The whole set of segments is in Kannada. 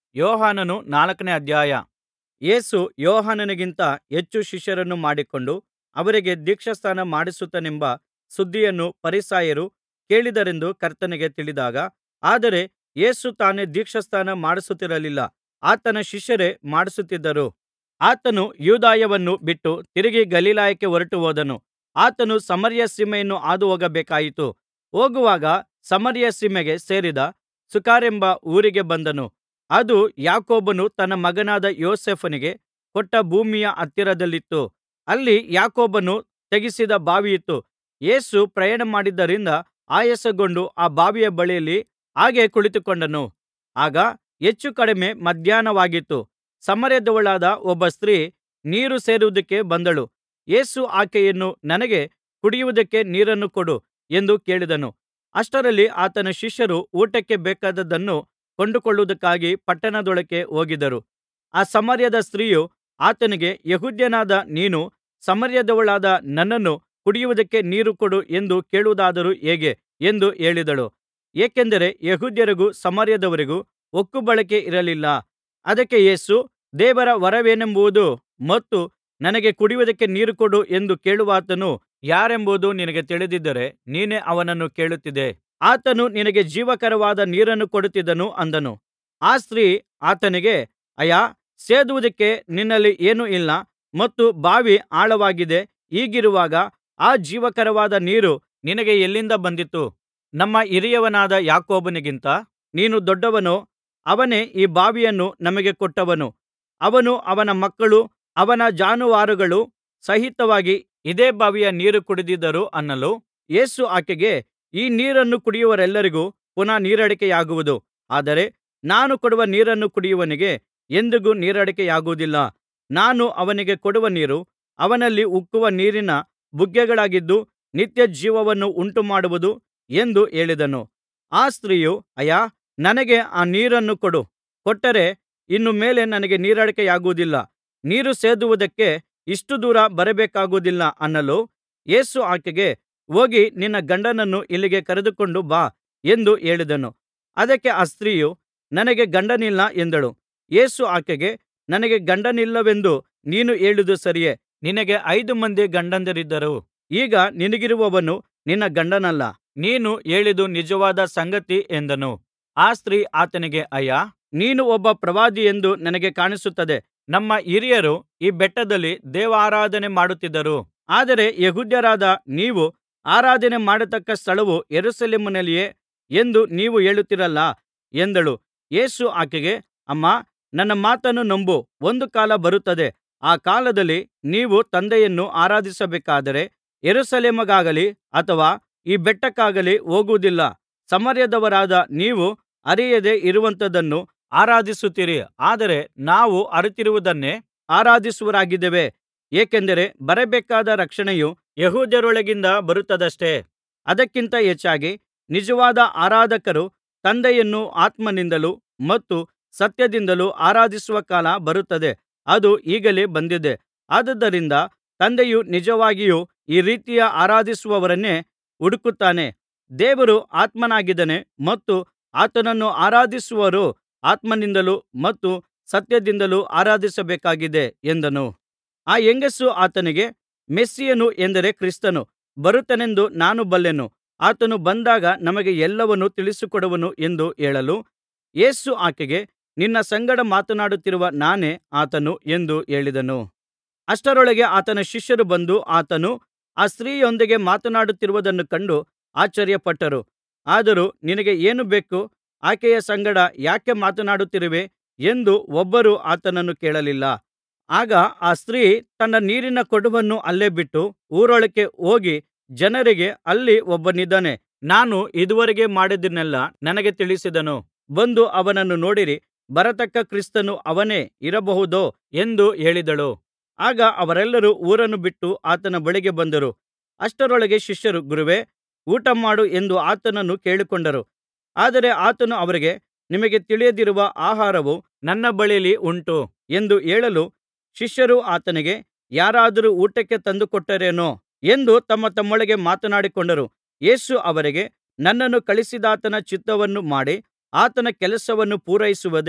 ಯೋಹಾನನು ನಾಲ್ಕನೇ ಅಧ್ಯಾಯ ಯೇಸು ಯೋಹಾನನಿಗಿಂತ ಹೆಚ್ಚು ಶಿಷ್ಯರನ್ನು ಮಾಡಿಕೊಂಡು ಅವರಿಗೆ ದೀಕ್ಷಾಸ್ನಾನ ಮಾಡಿಸುತ್ತಾನೆಂಬ ಸುದ್ದಿಯನ್ನು ಫರಿಸಾಯರು ಕೇಳಿದರೆಂದು ಕರ್ತನಿಗೆ ತಿಳಿದಾಗ ಆದರೆ ಯೇಸು ತಾನೇ ದೀಕ್ಷಾಸ್ನಾನ ಮಾಡಿಸುತ್ತಿರಲಿಲ್ಲ ಆತನ ಶಿಷ್ಯರೇ ಮಾಡಿಸುತ್ತಿದ್ದರು ಆತನು ಯೂದಾಯವನ್ನು ಬಿಟ್ಟು ತಿರುಗಿ ಗಲಿಲಾಯಕ್ಕೆ ಹೊರಟುಹೋದನು ಆತನು ಸಮಾರ್ಯ ಸೀಮೆಯನ್ನು ಹಾದುಹೋಗಬೇಕಾಯಿತು ಹೋಗುವಾಗ ಸಮಾರ್ಯ ಸೀಮೆಗೆ ಸೇರಿದ ಸುಕರೆಂಬ ಊರಿಗೆ ಬಂದನು ಅದು ಯಾಕೋಬನು ತನ್ನ ಮಗನಾದ ಯೋಸೇಫನಿಗೆ ಕೊಟ್ಟ ಭೂಮಿಯ ಹತ್ತಿರದಲ್ಲಿತ್ತು ಅಲ್ಲಿ ಯಾಕೋಬನು ತೆಗೆಸಿದ ಬಾವಿಯಿತ್ತು ಯೇಸು ಪ್ರಯಾಣಮಾಡಿದ್ದರಿಂದ ಆಯಾಸಗೊಂಡು ಆ ಬಾವಿಯ ಬಳಿಯಲ್ಲಿ ಹಾಗೆ ಕುಳಿತುಕೊಂಡನು ಆಗ ಹೆಚ್ಚು ಕಡಿಮೆ ಮಧ್ಯಾಹ್ನವಾಗಿತ್ತು ಸಮಾರ್ಯದವಳಾದ ಒಬ್ಬ ಸ್ತ್ರೀ ನೀರು ಸೇದುವುದಕ್ಕೆ ಬಂದಳು ಯೇಸು ಆಕೆಯನ್ನು ನನಗೆ ಕುಡಿಯುವುದಕ್ಕೆ ನೀರನ್ನು ಕೊಡು ಎಂದು ಕೇಳಿದನು ಅಷ್ಟರಲ್ಲಿ ಆತನ ಶಿಷ್ಯರು ಊಟಕ್ಕೆ ಬೇಕಾದದ್ದನ್ನು ಕೊಂಡುಕೊಳ್ಳುವುದಕ್ಕಾಗಿ ಪಟ್ಟಣದೊಳಕ್ಕೆ ಹೋಗಿದ್ದರು ಆ ಸಮಾರ್ಯದ ಸ್ತ್ರೀಯು ಆತನಿಗೆ ಯೆಹೂದ್ಯನಾದ ನೀನು ಸಮಾರ್ಯದವಳಾದ ನನ್ನನ್ನು ಕುಡಿಯುವುದಕ್ಕೆ ನೀರು ಕೊಡು ಎಂದು ಕೇಳುವುದಾದರೂ ಹೇಗೆ ಎಂದು ಹೇಳಿದಳು ಏಕೆಂದರೆ ಯೆಹೂದ್ಯರಿಗೂ ಸಮಾರ್ಯದವರಿಗೂ ಒಕ್ಕುಬಳಕೆ ಇರಲಿಲ್ಲ ಅದಕ್ಕೆ ಯೇಸು ದೇವರ ವರವೇನೆಂಬುದು ಮತ್ತು ನನಗೆ ಕುಡಿಯುವುದಕ್ಕೆ ನೀರು ಕೊಡು ಎಂದು ಕೇಳುವಾತನು ಯಾರೆಂಬುದು ನಿನಗೆ ತಿಳಿದಿದ್ದರೆ ನೀನೇ ಅವನನ್ನು ಕೇಳುತ್ತಿದ್ದೆ ಆತನು ನಿನಗೆ ಜೀವಕರವಾದ ನೀರನ್ನು ಕೊಡುತ್ತಿದ್ದನು ಅಂದನು ಆ ಸ್ತ್ರೀ ಆತನಿಗೆ ಅಯ್ಯಾ ಸೇದುವುದಕ್ಕೆ ನಿನ್ನಲ್ಲಿ ಏನೂ ಇಲ್ಲ ಮತ್ತು ಬಾವಿ ಆಳವಾಗಿದೆ ಹೀಗಿರುವಾಗ ಆ ಜೀವಕರವಾದ ನೀರು ನಿನಗೆ ಎಲ್ಲಿಂದ ಬಂದಿತು ನಮ್ಮ ಹಿರಿಯವನಾದ ಯಾಕೋಬನಿಗಿಂತ ನೀನು ದೊಡ್ಡವನೋ ಅವನೇ ಈ ಬಾವಿಯನ್ನು ನಮಗೆ ಕೊಟ್ಟವನು ಅವನೂ ಅವನ ಮಕ್ಕಳೂ ಅವನ ಜಾನುವಾರುಗಳೂ ಸಹಿತವಾಗಿ ಇದೇ ಬಾವಿಯ ನೀರು ಕುಡಿದಿದ್ದರು ಅನ್ನಲು ಯೇಸು ಆಕೆಗೆ ಈ ನೀರನ್ನು ಕುಡಿಯುವವರೆಲ್ಲರಿಗೂ ಪುನಃ ನೀರಡಿಕೆಯಾಗುವುದು ಆದರೆ ನಾನು ಕೊಡುವ ನೀರನ್ನು ಕುಡಿಯುವವನಿಗೆ ಎಂದಿಗೂ ನೀರಡಿಕೆಯಾಗುವುದಿಲ್ಲ ನಾನು ಅವನಿಗೆ ಕೊಡುವ ನೀರು ಅವನಲ್ಲಿ ಉಕ್ಕುವ ನೀರಿನ ಬುಗ್ಗೆಗಳಾಗಿದ್ದು ನಿತ್ಯಜೀವವನ್ನು ಉಂಟುಮಾಡುವುದು ಎಂದು ಹೇಳಿದನು ಆ ಸ್ತ್ರೀಯು ಅಯ್ಯಾ ನನಗೆ ಆ ನೀರನ್ನು ಕೊಡು ಕೊಟ್ಟರೆ ಇನ್ನು ಮೇಲೆ ನನಗೆ ನೀರಡಿಕೆಯಾಗುವುದಿಲ್ಲ ನೀರು ಸೇದುವುದಕ್ಕೆ ಇಷ್ಟು ದೂರ ಬರಬೇಕಾಗುವುದಿಲ್ಲ ಅನ್ನಲು ಯೇಸು ಆಕೆಗೆ ಹೋಗಿ ನಿನ್ನ ಗಂಡನನ್ನು ಇಲ್ಲಿಗೆ ಕರೆದುಕೊಂಡು ಬಾ ಎಂದು ಹೇಳಿದನು ಅದಕ್ಕೆ ಆ ಸ್ತ್ರೀಯು ನನಗೆ ಗಂಡನಿಲ್ಲ ಎಂದಳು ಯೇಸು ಆಕೆಗೆ ನನಗೆ ಗಂಡನಿಲ್ಲವೆಂದು ನೀನು ಹೇಳಿದ್ದು ಸರಿಯೇ ನಿನಗೆ ಐದು ಮಂದಿ ಗಂಡಂದಿರಿದ್ದರು ಈಗ ನಿನಗಿರುವವನು ನಿನ್ನ ಗಂಡನಲ್ಲ ನೀನು ಹೇಳಿದ್ದು ನಿಜವಾದ ಸಂಗತಿ ಎಂದನು ಆ ಸ್ತ್ರೀ ಆತನಿಗೆ ಅಯ್ಯಾ ನೀನು ಒಬ್ಬ ಪ್ರವಾದಿಯೆಂದು ನನಗೆ ಕಾಣಿಸುತ್ತದೆ ನಮ್ಮ ಹಿರಿಯರು ಈ ಬೆಟ್ಟದಲ್ಲಿ ದೇವಾರಾಧನೆ ಮಾಡುತ್ತಿದ್ದರು ಆದರೆ ಯೆಹೂದ್ಯರಾದ ನೀವು ಆರಾಧನೆ ಮಾಡತಕ್ಕ ಸ್ಥಳವು ಯೆರೂಸಲೇಮಿನಲ್ಲಿಯೇ ಎಂದು ನೀವು ಹೇಳುತ್ತೀರಲ್ಲಾ ಎಂದಳು ಯೇಸು ಆಕೆಗೆ ಅಮ್ಮಾ ನನ್ನ ಮಾತನ್ನು ನಂಬು ಒಂದು ಕಾಲ ಬರುತ್ತದೆ ಆ ಕಾಲದಲ್ಲಿ ನೀವು ತಂದೆಯನ್ನು ಆರಾಧಿಸಬೇಕಾದರೆ ಯೆರೂಸಲೇಮಿಗಾಗಲಿ ಅಥವಾ ಈ ಬೆಟ್ಟಕ್ಕಾಗಲಿ ಹೋಗುವುದಿಲ್ಲ ಸಮಾರ್ಯದವರಾದ ನೀವು ಅರಿಯದೆ ಇರುವಂಥದನ್ನು ಆರಾಧಿಸುತ್ತೀರಿ ಆದರೆ ನಾವು ಅರಿತಿರುವುದನ್ನೇ ಆರಾಧಿಸುವವರಾಗಿದ್ದೇವೆ ಏಕೆಂದರೆ ಬರಬೇಕಾದ ರಕ್ಷಣೆಯು ಯೆಹೂದ್ಯರೊಳಗಿಂದ ಬರುತ್ತದಷ್ಟೆ ಅದಕ್ಕಿಂತ ಹೆಚ್ಚಾಗಿ ನಿಜವಾದ ಆರಾಧಕರು ತಂದೆಯನ್ನು ಆತ್ಮನಿಂದಲೂ ಮತ್ತು ಸತ್ಯದಿಂದಲೂ ಆರಾಧಿಸುವ ಕಾಲ ಬರುತ್ತದೆ ಅದು ಈಗಲೇ ಬಂದಿದೆ ಆದುದರಿಂದ ತಂದೆಯು ನಿಜವಾಗಿಯೂ ಈ ರೀತಿಯ ಆರಾಧಿಸುವವರನ್ನೇ ಹುಡುಕುತ್ತಾನೆ ದೇವರು ಆತ್ಮನಾಗಿದ್ದಾನೆ ಮತ್ತು ಆತನನ್ನು ಆರಾಧಿಸುವವರು ಆತ್ಮನಿಂದಲೂ ಮತ್ತು ಸತ್ಯದಿಂದಲೂ ಆರಾಧಿಸಬೇಕಾಗಿದೆ ಎಂದನು ಆ ಹೆಂಗಸು ಆತನಿಗೆ ಮೆಸ್ಸೀಯನು ಎಂದರೆ ಕ್ರಿಸ್ತನು ಬರುತ್ತಾನೆಂದು ನಾನು ಬಲ್ಲೆನು ಆತನು ಬಂದಾಗ ನಮಗೆ ಎಲ್ಲವನ್ನೂ ತಿಳಿಸಿಕೊಡುವನು ಎಂದು ಹೇಳಲು ಯೇಸು ಆಕೆಗೆ ನಿನ್ನ ಸಂಗಡ ಮಾತನಾಡುತ್ತಿರುವ ನಾನೇ ಆತನು ಎಂದು ಹೇಳಿದನು ಅಷ್ಟರೊಳಗೆ ಆತನ ಶಿಷ್ಯರು ಬಂದು ಆತನು ಆ ಸ್ತ್ರೀಯೊಂದಿಗೆ ಮಾತನಾಡುತ್ತಿರುವುದನ್ನು ಕಂಡು ಆಶ್ಚರ್ಯಪಟ್ಟರು ಆದರೂ ನಿನಗೆ ಏನು ಬೇಕು ಆಕೆಯ ಸಂಗಡ ಯಾಕೆ ಮಾತನಾಡುತ್ತಿರುವೆ ಎಂದು ಒಬ್ಬರೂ ಆತನನ್ನು ಕೇಳಲಿಲ್ಲ ಆಗ ಆ ಸ್ತ್ರೀ ತನ್ನ ನೀರಿನ ಕೊಡವನ್ನು ಅಲ್ಲೇ ಬಿಟ್ಟು ಊರೊಳಕ್ಕೆ ಹೋಗಿ ಜನರಿಗೆ ಅಲ್ಲಿ ಒಬ್ಬನಿದ್ದಾನೆ ನಾನು ಇದುವರೆಗೆ ಮಾಡಿದ್ದನ್ನೆಲ್ಲಾ ನನಗೆ ತಿಳಿಸಿದನು ಬಂದು ಅವನನ್ನು ನೋಡಿರಿ ಬರತಕ್ಕ ಕ್ರಿಸ್ತನು ಅವನೇ ಇರಬಹುದೋ ಎಂದು ಹೇಳಿದಳು ಆಗ ಅವರೆಲ್ಲರೂ ಊರನ್ನು ಬಿಟ್ಟು ಆತನ ಬಳಿಗೆ ಬಂದರು ಅಷ್ಟರೊಳಗೆ ಶಿಷ್ಯರು ಗುರುವೇ ಊಟಮಾಡು ಎಂದು ಆತನನ್ನು ಕೇಳಿಕೊಂಡರು ಆದರೆ ಆತನು ಅವರಿಗೆ ನಿಮಗೆ ತಿಳಿಯದಿರುವ ಆಹಾರವು ನನ್ನ ಬಳಿಯಲ್ಲಿ ಉಂಟು ಎಂದು ಹೇಳಲು ಶಿಷ್ಯರು ಆತನಿಗೆ ಯಾರಾದರೂ ಊಟಕ್ಕೆ ತಂದುಕೊಟ್ಟರೇನೋ ಎಂದು ತಮ್ಮ ತಮ್ಮೊಳಗೆ ಮಾತನಾಡಿಕೊಂಡರು ಯೇಸು ಅವರಿಗೆ ನನ್ನನ್ನು ಕಳುಹಿಸಿದಾತನ ಚಿತ್ತವನ್ನು ಮಾಡಿ ಆತನ ಕೆಲಸವನ್ನು ಪೂರೈಸುವುದೇ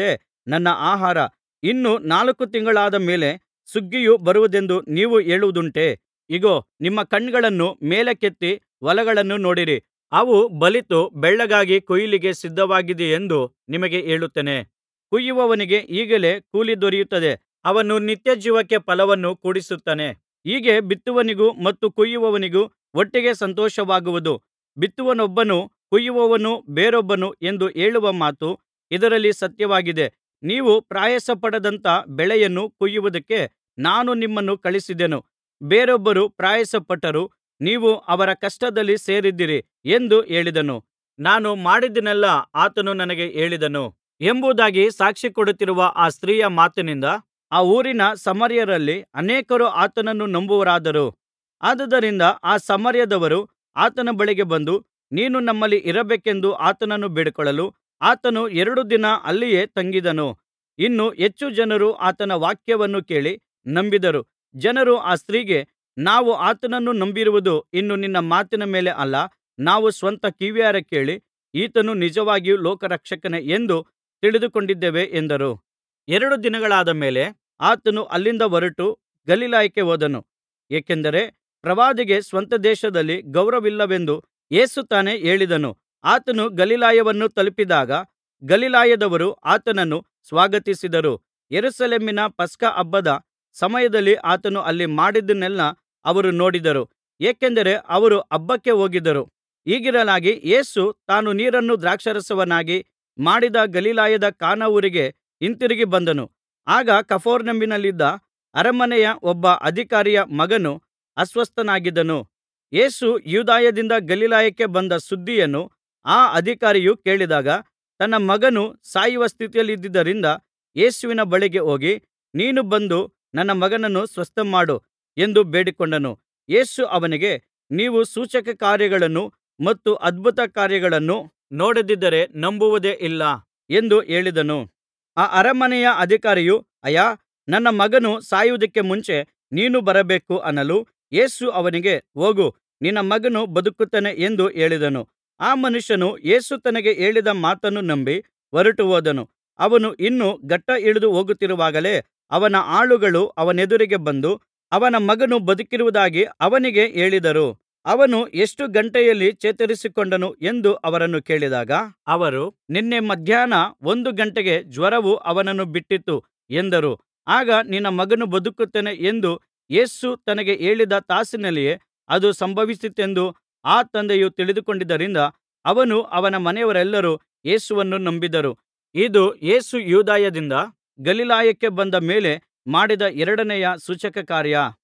ನನ್ನ ಆಹಾರ ಇನ್ನು ನಾಲ್ಕು ತಿಂಗಳಾದ ಮೇಲೆ ಸುಗ್ಗಿಯು ಬರುವುದೆಂದು ನೀವು ಹೇಳುವುದುಂಟೇ ಇಗೋ ನಿಮ್ಮ ಕಣ್ಣುಗಳನ್ನು ಮೇಲಕ್ಕೆತ್ತಿ ಹೊಲಗಳನ್ನು ನೋಡಿರಿ ಅವು ಬಲಿತು ಬೆಳ್ಳಗಾಗಿ ಕೊಯ್ಲಿಗೆ ಸಿದ್ಧವಾಗಿದೆಯೆಂದು ನಿಮಗೆ ಹೇಳುತ್ತೇನೆ ಕೊಯ್ಯುವವನಿಗೆ ಈಗಲೇ ಕೂಲಿ ದೊರೆಯುತ್ತದೆ ಅವನು ನಿತ್ಯಜೀವಕ್ಕೆ ಫಲವನ್ನು ಕೂಡಿಸುತ್ತಾನೆ ಹೀಗೆ ಬಿತ್ತುವವನಿಗೂ ಮತ್ತು ಕೊಯ್ಯುವವನಿಗೂ ಒಟ್ಟಿಗೆ ಸಂತೋಷವಾಗುವುದು ಬಿತ್ತುವವನೊಬ್ಬನು ಕೊಯ್ಯುವವನು ಬೇರೊಬ್ಬನು ಎಂದು ಹೇಳುವ ಮಾತು ಇದರಲ್ಲಿ ಸತ್ಯವಾಗಿದೆ ನೀವು ಪ್ರಯಾಸಪಡದಂಥ ಬೆಳೆಯನ್ನು ಕೊಯ್ಯುವುದಕ್ಕೆ ನಾನು ನಿಮ್ಮನ್ನು ಕಳುಹಿಸಿದೆನು ಬೇರೊಬ್ಬರು ಪ್ರಯಾಸಪಟ್ಟರು ನೀವು ಅವರ ಕಷ್ಟದಲ್ಲಿ ಸೇರಿದ್ದೀರಿ ಎಂದು ಹೇಳಿದನು ನಾನು ಮಾಡಿದ್ದನ್ನೆಲ್ಲಾ ಆತನು ನನಗೆ ಹೇಳಿದನು ಎಂಬುದಾಗಿ ಸಾಕ್ಷಿಕೊಡುತ್ತಿರುವ ಆ ಸ್ತ್ರೀಯ ಮಾತಿನಿಂದ ಆ ಊರಿನ ಸಮಾರ್ಯರಲ್ಲಿ ಅನೇಕರು ಆತನನ್ನು ನಂಬುವವರಾದರು ಆದುದರಿಂದ ಆ ಸಮಾರ್ಯದವರು ಆತನ ಬಳಿಗೆ ಬಂದು ನೀನು ನಮ್ಮಲ್ಲಿ ಇರಬೇಕೆಂದು ಆತನನ್ನು ಬೇಡಿಕೊಳ್ಳಲು ಆತನು ಎರಡು ದಿನ ಅಲ್ಲಿಯೇ ತಂಗಿದನು ಇನ್ನೂ ಹೆಚ್ಚು ಜನರು ಆತನ ವಾಕ್ಯವನ್ನು ಕೇಳಿ ನಂಬಿದರು ಜನರು ಆ ಸ್ತ್ರೀಗೆ ನಾವು ಆತನನ್ನು ನಂಬಿರುವುದು ಇನ್ನು ನಿನ್ನ ಮಾತಿನ ಮೇಲೆ ಅಲ್ಲ ನಾವು ಸ್ವಂತ ಕಿವಿಯಾರೆ ಕೇಳಿ ಈತನು ನಿಜವಾಗಿಯೂ ಲೋಕರಕ್ಷಕನೇ ಎಂದು ತಿಳಿದುಕೊಂಡಿದ್ದೇವೆ ಎಂದರು ಎರಡು ದಿನಗಳಾದ ಮೇಲೆ ಆತನು ಅಲ್ಲಿಂದ ಹೊರಟು ಗಲಿಲಾಯಕ್ಕೆ ಹೋದನು ಏಕೆಂದರೆ ಪ್ರವಾದಿಗೆ ಸ್ವಂತ ದೇಶದಲ್ಲಿ ಗೌರವವಿಲ್ಲವೆಂದು ಯೇಸು ತಾನೇ ಹೇಳಿದ್ದನು ಆತನು ಗಲಿಲಾಯವನ್ನು ತಲುಪಿದಾಗ ಗಲಿಲಾಯದವರು ಆತನನ್ನು ಸ್ವಾಗತಿಸಿದರು ಯೆರೂಸಲೇಮಿನ ಪಸ್ಕಹಬ್ಬದ ಸಮಯದಲ್ಲಿ ಆತನು ಅಲ್ಲಿ ಮಾಡಿದ್ದನ್ನೆಲ್ಲಾ ಅವರು ನೋಡಿದರು ಏಕೆಂದರೆ ಅವರು ಹಬ್ಬಕ್ಕೆ ಹೋಗಿದ್ದರು ಹೀಗಿರಲಾಗಿ ಯೇಸು ತಾನು ನೀರನ್ನು ದ್ರಾಕ್ಷಾರಸವನ್ನಾಗಿ ಮಾಡಿದ ಗಲಿಲಾಯದ ಕಾನಾ ಊರಿಗೆ ಹಿಂತಿರುಗಿ ಬಂದನು ಆಗ ಕಪೆರ್ನೌಮಿನಲ್ಲಿದ್ದ ಅರಮನೆಯ ಒಬ್ಬ ಅಧಿಕಾರಿಯ ಮಗನು ಅಸ್ವಸ್ಥನಾಗಿದ್ದನು ಯೇಸು ಯೂದಾಯದಿಂದ ಗಲಿಲಾಯಕ್ಕೆ ಬಂದ ಸುದ್ದಿಯನ್ನು ಆ ಅಧಿಕಾರಿಯು ಕೇಳಿದಾಗ ತನ್ನ ಮಗನು ಸಾಯುವ ಸ್ಥಿತಿಯಲ್ಲಿದ್ದುದರಿಂದ ಯೇಸುವಿನ ಬಳಿಗೆ ಹೋಗಿ ನೀನು ಬಂದು ನನ್ನ ಮಗನನ್ನು ಸ್ವಸ್ಥಮಾಡು ಎಂದು ಬೇಡಿಕೊಂಡನು ಯೇಸು ಅವನಿಗೆ ನೀವು ಸೂಚಕಕಾರ್ಯಗಳನ್ನು ಮತ್ತು ಅದ್ಭುತಕಾರ್ಯಗಳನ್ನು ನೋಡದಿದ್ದರೆ ನಂಬುವುದೇ ಇಲ್ಲ ಎಂದು ಹೇಳಿದನು ಆ ಅರಮನೆಯ ಅಧಿಕಾರಿಯು ಅಯ್ಯಾ ನನ್ನ ಮಗನು ಸಾಯುವುದಕ್ಕೆ ಮುಂಚೆ ನೀನು ಬರಬೇಕು ಅನ್ನಲು ಯೇಸು ಅವನಿಗೆ ಹೋಗು ನಿನ್ನ ಮಗನು ಬದುಕುತ್ತಾನೆ ಎಂದು ಹೇಳಿದನು ಆ ಮನುಷ್ಯನು ಯೇಸು ತನಗೆ ಹೇಳಿದ ಮಾತನ್ನು ನಂಬಿ ಹೊರಟುಹೋದನು ಅವನು ಇನ್ನೂ ಘಟ್ಟಾ ಇಳಿದು ಹೋಗುತ್ತಿರುವಾಗಲೇ ಅವನ ಆಳುಗಳು ಅವನೆದುರಿಗೆ ಬಂದು ಅವನ ಮಗನು ಬದುಕಿರುವುದಾಗಿ ಅವನಿಗೆ ಹೇಳಿದರು ಅವನು ಎಷ್ಟು ಗಂಟೆಯಲ್ಲಿ ಚೇತರಿಸಿಕೊಂಡನು ಎಂದು ಅವರನ್ನು ಕೇಳಿದಾಗ ಅವರು ನಿನ್ನೆ ಮಧ್ಯಾಹ್ನ ಒಂದು ಗಂಟೆಗೆ ಜ್ವರವು ಅವನನ್ನು ಬಿಟ್ಟಿತು ಎಂದರು ಆಗ ನಿನ್ನ ಮಗನು ಬದುಕುತ್ತಾನೆ ಎಂದು ಯೇಸು ತನಗೆ ಹೇಳಿದ ತಾಸಿನಲ್ಲಿಯೇ ಅದು ಸಂಭವಿಸಿತೆಂದು ಆ ತಂದೆಯು ತಿಳಿದುಕೊಂಡಿದ್ದರಿಂದ ಅವನೂ ಅವನ ಮನೆಯವರೆಲ್ಲರೂ ಯೇಸುವನ್ನು ನಂಬಿದರು ಇದು ಯೇಸು ಯೂದಾಯದಿಂದ ಗಲಿಲಾಯಕ್ಕೆ ಬಂದ ಮೇಲೆ ಮಾಡಿದ ಎರಡನೆಯ ಸೂಚಕಕಾರ್ಯ